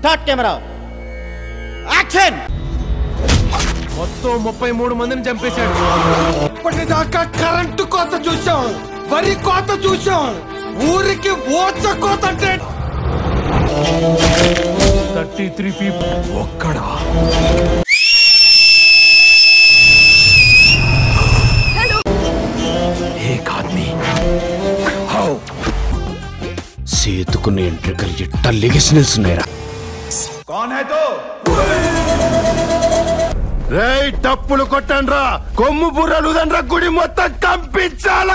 start camera action మొత్తం ముప్పై మూడు మందిని చంపేశాడు ఇప్పటిదాకా కరెంటు కోత చూసాం వరి కోత చూసాం ఊరికి ఓచ కోత అంటే థర్టీ త్రీ పీపుల్ ఒక్కడా एक आदमी हाउ సేతుకున్న ఎంట్రికలు ఇట్ట లెగిసి నిల్చున్నాయిరా రేయ్ టప్పులు కొట్టండ్రా కొమ్ము బుర్రలు దండ్రా గుడి మొత్తం కంపించాలా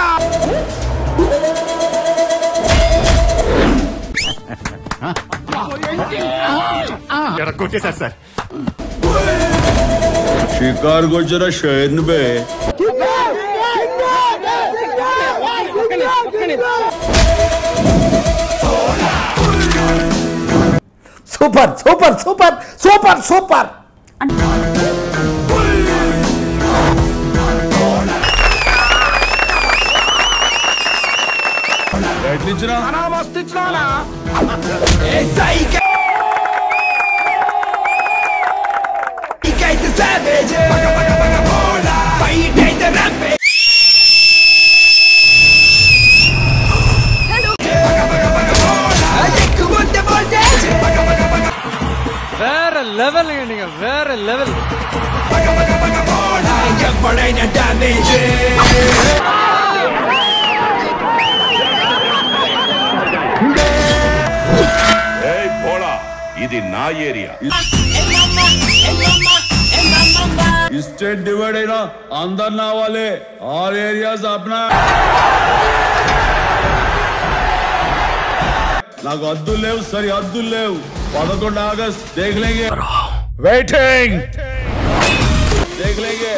కొట్టేశారు సార్ షికార్ కొచ్చిన షేర్ను బే super super super super super వేற లెవెల్ நீங்க வேற లెవెల్ ఏయ్ పోడా ఇది నా ఏరియా स्टेट डिवाइड है ना अंदर ना वाले और एरियाज अपना నాకు హద్దులు లేవు సరి హద్దులు లేవు పదకొండు ఆగస్ట్ దేఖ్ లేంగే వెయిటింగ్ దేఖ్ లేంగే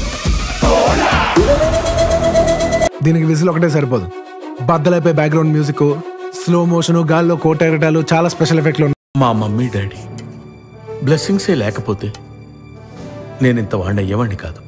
దీనికి విజిల్ ఒకటే సరిపోదు బద్దలైపోయి బ్యాక్గ్రౌండ్ మ్యూజిక్ స్లో మోషన్ గాల్లో కోటెరటాలు చాలా స్పెషల్ ఎఫెక్ట్లు ఉన్నాయి మా మమ్మీ డాడీ బ్లెస్సింగ్సే లేకపోతే నేను ఇంత వాడిని అయ్యేవాడిని కాదు